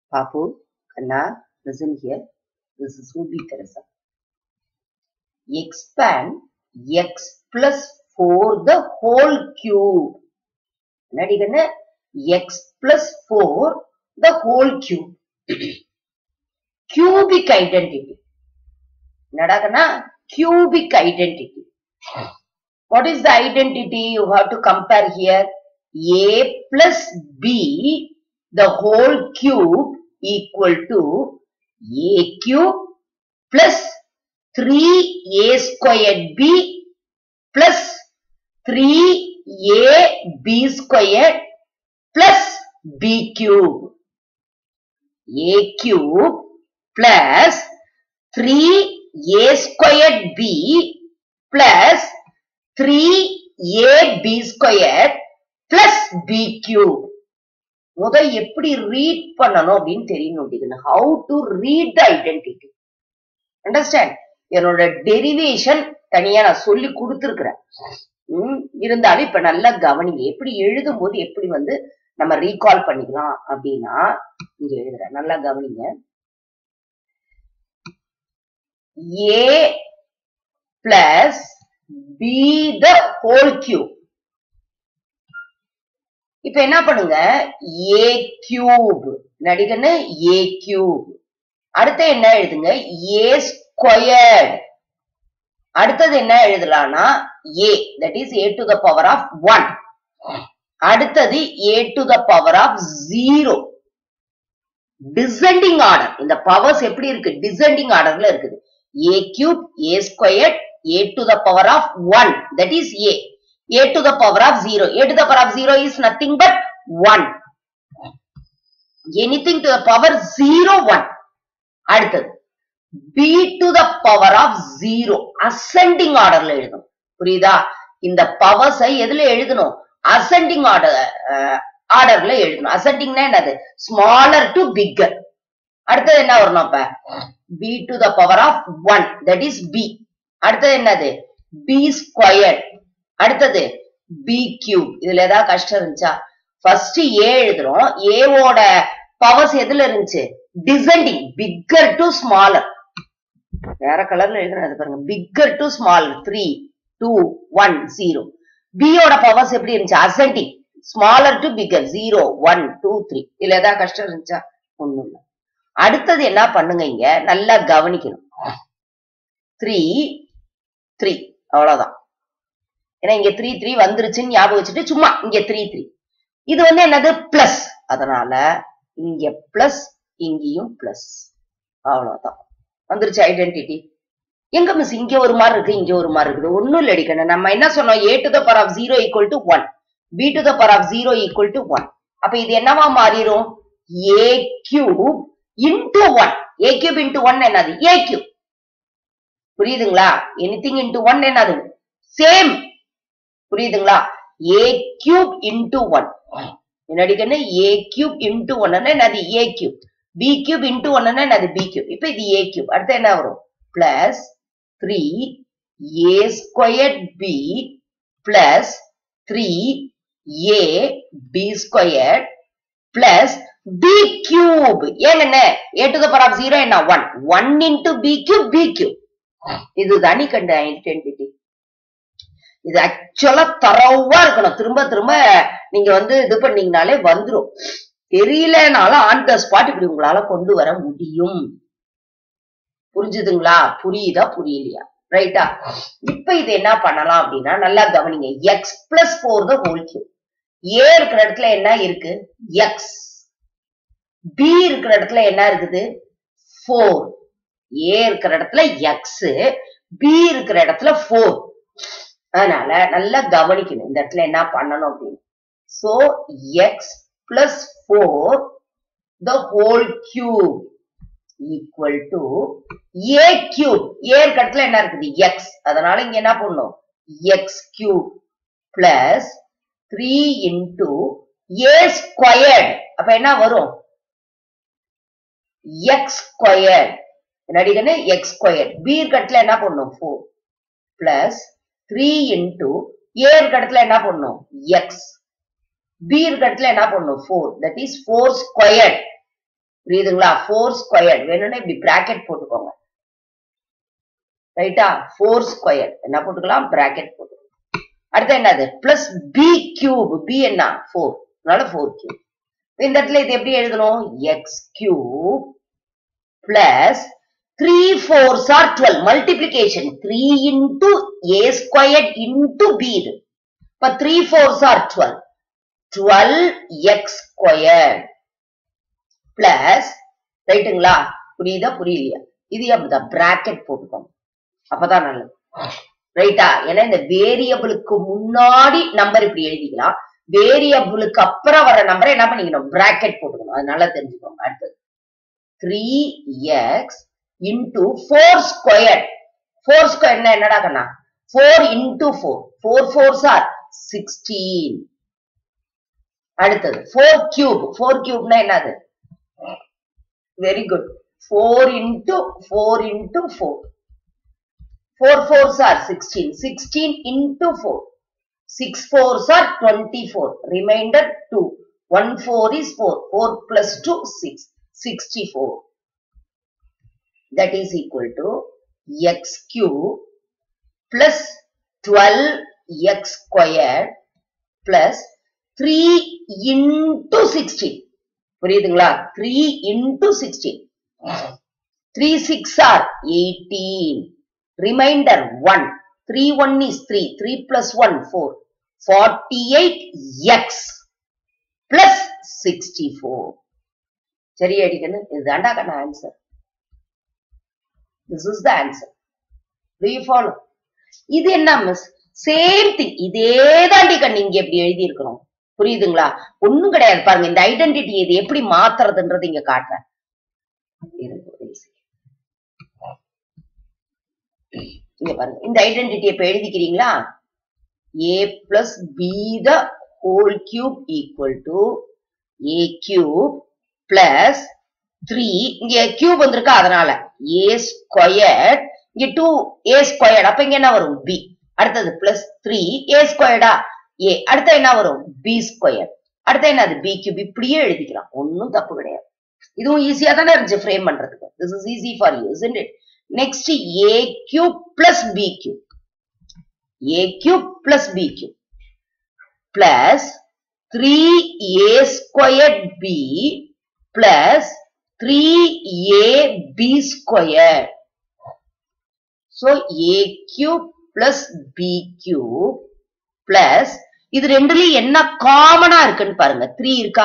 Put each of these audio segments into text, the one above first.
Papu, Kanna, listen here. This is Ruby Teresa. Expand x plus 4 the whole cube. என்னடி கண்ணு x plus 4 the whole cube. cubic identity. என்னடா கண்ணா cubic identity. What is the identity you have to compare here? A plus B the whole cube equal to A cube plus 3A squared B plus 3AB squared plus B cube. A cube plus 3A squared B plus 3AB squared plus B cube. முத எப்படி read பண்ணணும் அப்படின்னு தெரியணும் அப்படின்னு how to read the identity understand என்னோட derivation தனியா நான் சொல்லி கொடுத்துருக்கிறேன் உம் இருந்தாலும் இப்ப நல்லா கவனிங்க எப்படி எழுதும் போது எப்படி வந்து நம்ம ரீகால் பண்ணிக்கலாம் அப்படின்னா இங்க எழுதுறேன் நல்லா கவனிங்க A plus B the whole cube இப்ப என்ன பண்ணுங்க ஏ கியூப் நடிகன்னு ஏ கியூப் அடுத்து என்ன எழுதுங்க ஏ ஸ்கொயர்ட் அடுத்தது என்ன எழுதலாம்னா A that is A to the power of one அடுத்தது A to the power of zero descending order இந்த பவர்ஸ் எப்படி இருக்கு டிசெண்டிங் ஆர்டர்ல இருக்குது A cube A squared A to the power of one that is A a to the power of 0. a to the power of 0 is nothing but 1. Anything to the power 0, 1. அடுத்தது b to the power of 0. ascending orderல எழுதணும் புரியுதா இந்த பவர்ஸை எதுல எழுதணும் ascending order ஆர்டர்ல எழுதணும் ascendingனா என்னது smaller to bigger அடுத்தது என்ன வரணும் அப்ப b to the power of 1 that is b அடுத்தது என்னது b squared அடுத்தது பி கியூப் இதுல ஏதாவது கஷ்டம் இருந்துச்சா ஃபர்ஸ்ட் ஏ எழுதுறோம் ஏவோட பவர்ஸ் எதுல இருந்துச்சு டிசெண்டிங் பிக்கர் டு ஸ்மாலர் வேற கலர்ல எழுதுறது பாருங்க bigger to small three two one zero பியோட பவர்ஸ் எப்படி இருந்துச்சு ascending smaller to bigger zero one two three இதுல ஏதாவது கஷ்டம் இருந்துச்சா ஒண்ணும் இல்லை அடுத்தது என்ன பண்ணுங்க இங்க நல்லா கவனிக்கணும் த்ரீ த்ரீ அவ்வளவுதான் ஏன்னா இங்க த்ரீ த்ரீ வந்துருச்சுன்னு ஞாபகம் வச்சுட்டு சும்மா இங்க த்ரீ த்ரீ இது வந்து என்னது பிளஸ் அதனால இங்க பிளஸ் இங்கேயும் பிளஸ் அவ்வளவுதான் வந்துருச்சு ஐடென்டிட்டி எங்க மிஸ் இங்க ஒரு மாதிரி இருக்கு இங்க ஒரு மாதிரி இருக்குது ஒன்னும் இல்லை அடிக்கணும் நம்ம என்ன சொன்னோம் A to the power of zero equal to one B to the power of zero equal to one அப்ப இது என்னவா மாறிடும் A cube into one A cube into one என்னது ஏ கியூப் புரியுதுங்களா எனிதிங் இன்டு ஒன் என்னது same புரியுதுங்களா A cube into one என்னடிக்கன்னு A cube into one என்னது A cube B cube into one என்னது பி கியூப் இப்ப இது ஏ கியூப் அடுத்து என்ன வரும் plus three A square B plus three A B square plus B cube ஏன் என்ன A to the power of zero என்ன one one into B cube B cube இது தனி கண்ட ஐடென்டிட்டி இது ஆக்சுவலா தரவா இருக்கணும் திரும்ப திரும்ப நீங்க வந்து இது பண்ணீங்கனாலே வந்துரும் தெரியலனாலும் ஆன் த ஸ்பாட் இப்படி உங்களால கொண்டு வர முடியும் புரிஞ்சுதுங்களா புரியுதா புரியலையா ரைட்டா இப்ப இது என்ன பண்ணலாம் அப்படின்னா நல்லா கவனிங்க X plus four the whole cube A இருக்கிற இடத்துல என்ன இருக்கு எக்ஸ் பி இருக்கிற இடத்துல என்ன இருக்குது ஃபோர் ஏ இருக்கிற இடத்துல எக்ஸ் பி இருக்கிற இடத்துல ஃபோர் அதனால நல்லா கவனிக்கணும் இந்த இடத்துல என்ன பண்ணணும் அப்படின்னு so X plus four the whole cube equal to A cube A இடத்துல என்ன இருக்குது எக்ஸ் அதனால இங்க என்ன பண்ணும் X cube plus three into A squared அப்ப என்ன வரும் எக்ஸ் ஸ்கொயர்ட் என்னடிக்கன்னு எக்ஸ் ஸ்கொயர்ட் பி இடத்துல என்ன பண்ணும் four plus three into A இடத்துல என்ன பண்ணும் எக்ஸ் பி இடத்துல என்ன பண்ணும் four that is four square புரியுதுங்களா ஃபோர் ஸ்கொயர் வேணும்னா இப்படி பிராக்கெட் போட்டுக்கோங்க ரைட்டா ஃபோர் ஸ்கொயர் என்ன போட்டுக்கலாம் பிராக்கெட் போட்டுக்கலாம் அடுத்து என்னது பிளஸ் பி கியூப் பி என்ன ஃபோர் அதனால ஃபோர் கியூப் இந்த இடத்துல இது எப்படி எழுதணும் X cube plus three fours are twelve multiplication three into A square into B இது இப்ப three fours are twelve twelve X square plus ரைட்டுங்களா புரியுதா புரியலையா இது அப்படிதான் பிராக்கெட் போட்டுக்கோங்க அப்பதான் நல்லது ரைட்டா ஏன்னா இந்த வேரியபிளுக்கு முன்னாடி நம்பர் இப்படி எழுதிக்கலாம் வேரியபிளுக்கு அப்புறம் வர நம்பரை என்ன பண்ணிக்கணும் பிராக்கெட் போட்டுக்கணும் அது நல்லா தெரிஞ்சுக்கோங்க அடுத்தது three X into four square four ஸ்கொயர்னா என்னடா கண்ணா four into four four fours are sixteen அடுத்தது ஃபோர் கியூப் ஃபோர் கியூப்னா என்னது very good four into four into four four fours are sixteen sixteen into four six fours are twenty four reminder two one four is four four plus two six sixty four that is equal to x cube plus 12x squared plus 3 into 16 புரியுதுங்களா 3 into 16 3 6 are 18 remainder 1 3 1 is 3 3 plus 1 4 48x plus 64 சரி அடிக்கணும் இதுதான்டா கண்ணா answer This is the answer. Do you follow? இது என்ன miss same thing இதே தாண்டி கண்ணு இங்க எப்படி எழுதி இருக்கிறோம் புரியுதுங்களா ஒண்ணும் கிடையாது பாருங்க இந்த ஐடென்டிட்டி இது எப்படி மாத்துறதுன்றது இங்க காட்டுறேன் இருங்க ஒரு second. இங்க பாருங்க இந்த ஐடென்டிட்டி இப்ப எழுதிக்கிறீங்களா A plus B the whole cube equal to A cube plus three இங்க கியூப் வந்திருக்கா அதனால ஏ ஸ்கொயர்ட் இங்க டூ ஏ ஸ்கொயர்ட் அப்ப இங்க என்ன வரும் பி அடுத்தது பிளஸ் த்ரீ ஏ ஸ்கொயர்டா ஏ அடுத்த என்ன வரும் பி ஸ்கொயர் அடுத்த என்னது பி கியூப் இப்படியே எழுதிக்கலாம் ஒன்னும் தப்பு கிடையாது இதுவும் ஈஸியா தானே இருந்துச்சு ஃப்ரேம் பண்றதுக்கு this is easy for you is it next A cube plus B cube A cube plus B cube plus three A squared B plus 3ab square. So a cube plus b cube plus இது ரெண்டுலயும் என்ன காமனா இருக்குன்னு பாருங்க three இருக்கா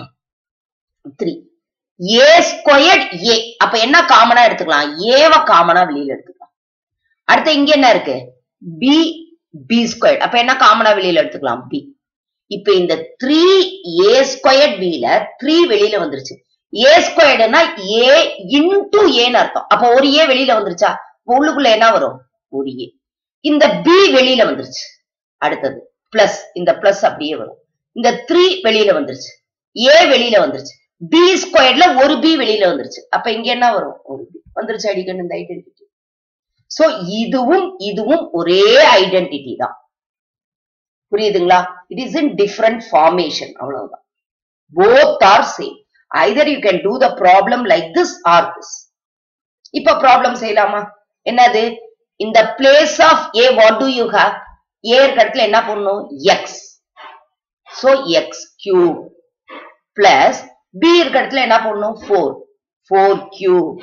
three A squared ஏ அப்ப என்ன காமனா எடுத்துக்கலாம் ஏவ காமனா வெளியில எடுத்துக்கலாம் அடுத்து இங்க என்ன இருக்கு பி பி ஸ்கொயர்ட் அப்ப என்ன காமனா வெளியில எடுத்துக்கலாம் பி இப்ப இந்த த்ரீ ஏ ஸ்கொயர்ட் பில த்ரீ வெளியில வந்துருச்சு ஏ ஸ்கொயர்டுனா ஏ இன்டு ஏன்னு அர்த்தம் அப்ப ஒரு ஏ வெளியில வந்துருச்சா உள்ளுக்குள்ள என்ன வரும் ஒரு ஏ இந்த பி வெளியில வந்துருச்சு அடுத்தது பிளஸ் இந்த பிளஸ் அப்படியே வரும் இந்த த்ரீ வெளியில வந்துருச்சு ஏ வெளியில வந்துருச்சு பி ஸ்கொயர்ட்ல ஒரு பி வெளியில வந்துருச்சு அப்ப இங்க என்ன வரும் ஒரு பி வந்துருச்சு அடிக்கணும் இந்த ஐடென்டிட்டி சோ இதுவும் இதுவும் ஒரே ஐடென்டிட்டி தான் புரியுதுங்களா it is in different formation அவ்வளவுதான் both are same either you can do the problem like this or this இப்ப ப்ராப்ளம் செய்யலாமா என்னது இந்த place of A what do you have A இடத்துல என்ன பண்ணும் X so X cube plus B இடத்துல என்ன பண்ணும் four four cube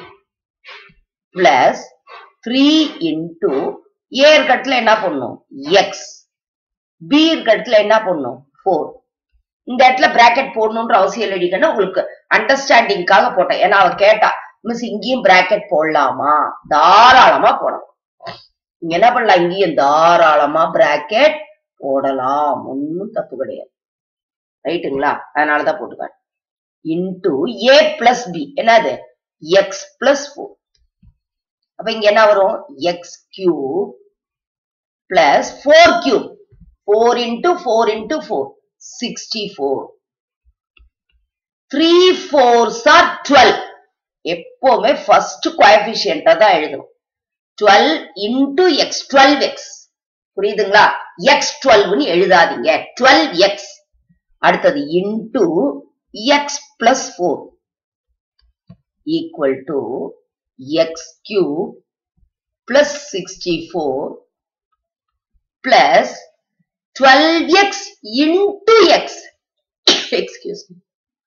plus three into A இடத்துல என்ன பண்ணும் எக்ஸ் பி இடத்துல என்ன பண்ணும் ஃபோர் இந்த இடத்துல பிராக்கெட் போடணும்ன்ற அவசியம் இல்லடிக்கணும் உங்களுக்கு அண்டர்ஸ்டாண்டிங்காக போட்டேன் ஏன்னா அவ கேட்டா மிஸ் இங்கேயும் பிராக்கெட் போடலாமா தாராளமா போடலாம் இங்க என்ன பண்ணலாம் இங்கேயும் தாராளமா பிராக்கெட் போடலாம் ஒன்னும் தப்பு கிடையாது ரைட்டுங்களா அதனாலதான் போட்டுக்காரு இன்டு ஏ பிளஸ் பி என்னது எக்ஸ் பிளஸ் ஃபோர் அப்ப இங்க என்ன வரும் X cube plus four cube four into four into four sixty four three fours are twelve எப்பவுமே ஃபர்ஸ்ட் கோஎபிஷியன்டா தான் எழுதணும் twelve into X twelve X புரியுதுங்களா எக்ஸ் டுவெல்வ்னு எழுதாதீங்க டுவெல் எக்ஸ் அடுத்தது into X plus four equal to x cube plus 64 plus 12x into x. Excuse me.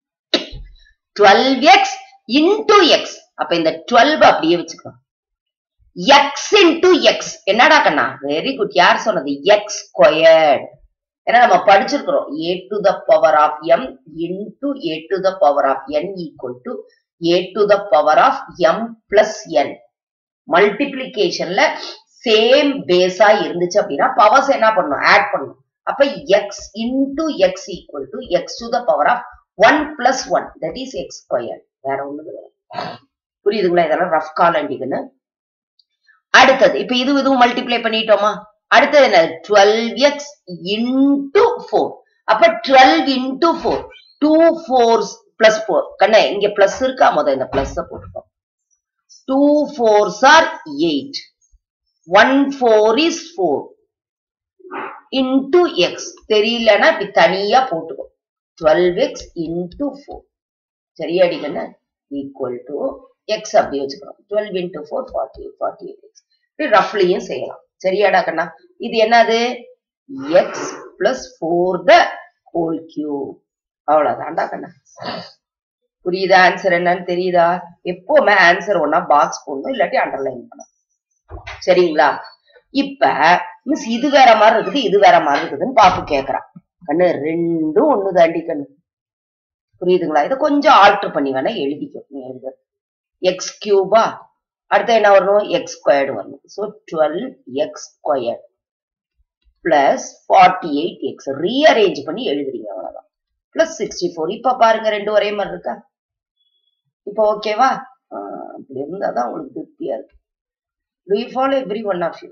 12x into x. அப்ப இந்த 12 அப்படியே வச்சுக்கலாம் x into x என்னடா கண்ணா வெரி குட் யார் சொன்னது x ஸ்கொயர்ட் ஏன்னா நம்ம படிச்சிருக்கிறோம் a to the power of m into a to the power of n equal to a to the power of m plus n மல்டிப்ளிகேஷன்ல சேம் பேஸா இருந்துச்சு அப்படின்னா பவர்ஸ் என்ன பண்ணணும் ஆட் பண்ணணும் அப்ப X into X equal to X to the power of one plus one that is X square வேற ஒண்ணு கிடையாது புரியுதுங்களா இதெல்லாம் ரஃப் காலண்டிக்குன்னு அடுத்தது இப்ப இது இதுவும் மல்டிப்ளை பண்ணிட்டோமா அடுத்தது என்ன டுவெல் எக்ஸ் இன்டு ஃபோர் அப்ப twelve into four two fours plus four கண்ணா இங்க பிளஸ் இருக்கா முத இந்த பிளஸ் போட்டுக்கோ two fours are eight one four is four into X தெரியலன்னா இப்படி தனியா போட்டுக்கோ டுவெல் எக்ஸ் இன்டு ஃபோர் சரியாடி கண்ணா ஈக்குவல் டு எக்ஸ் அப்படி வச்சுக்கிறோம் twelve into four forty eight forty eight X இப்படி ரஃப்லியும் செய்யலாம் சரியாடா கண்ணா இது என்னது X plus four the whole cube அவ்வளவுதான்டா கண்ணா புரியுதா ஆன்சர் என்னன்னு தெரியுதா எப்பவுமே ஆன்சர் ஒன்னா பாக்ஸ் போடணும் இல்லாட்டி அண்டர்லைன் பண்ணணும் சரிங்களா இப்ப மிஸ் இது வேற மாதிரி இருக்குது இது வேற மாதிரி இருக்குதுன்னு பாப்பு கேக்குறான் கண்ணு ரெண்டும் ஒண்ணு தாண்டி கண்ணு புரியுதுங்களா இதை கொஞ்சம் ஆல்டர் பண்ணி வேணா எழுதிக்கோ நீ எழுத எக்ஸ் கியூபா அடுத்து என்ன வரணும் எக்ஸ் ஸ்கொயர்டு வரணும் so twelve X square plus forty eight X rearrange பண்ணி எழுதுறீங்க அவ்வளவுதான் பிளஸ் சிக்ஸ்டி ஃபோர் இப்ப பாருங்க ரெண்டு ஒரே மாதிரி இருக்கா இப்போ ஓகேவா அப்படி இருந்தாதான் உங்களுக்கு திருப்தியா இருக்கு do you follow every one of you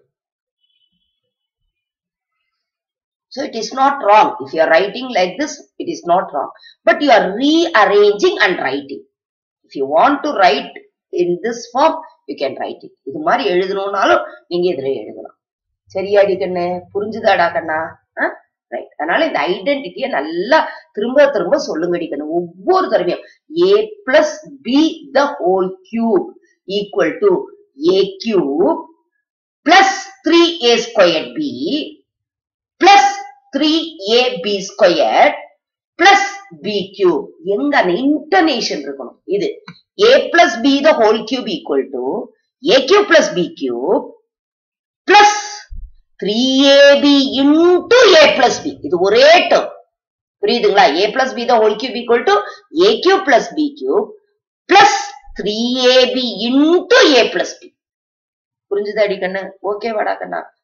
so it is not wrong if you are writing like this it is not wrong but you are rearranging and writing if you want to write in this form you can write it இது மாதிரி எழுதணும்னாலும் நீங்க இதுல எழுதலாம் சரியாடி கண்ணு புரிஞ்சுதாடா கண்ணா right அதனால இந்த ஐடென்டிட்டிய நல்லா திரும்ப திரும்ப சொல்லுங்கடி கண்ணு ஒவ்வொரு தடவையும் A plus B the whole cube equal to a cube plus 3a squared b plus 3ab squared plus b cube எங்க அந்த இன்டர்நேஷன் இருக்கணும் இது a plus b the whole cube equal to a cube plus b cube plus 3ab into a plus b இது ஒரே term புரியுதுங்களா a plus b the whole cube equal to a cube plus b cube plus 3ab into a plus b புரிஞ்சுதா அடி கண்ணு okay வாடா கண்ணா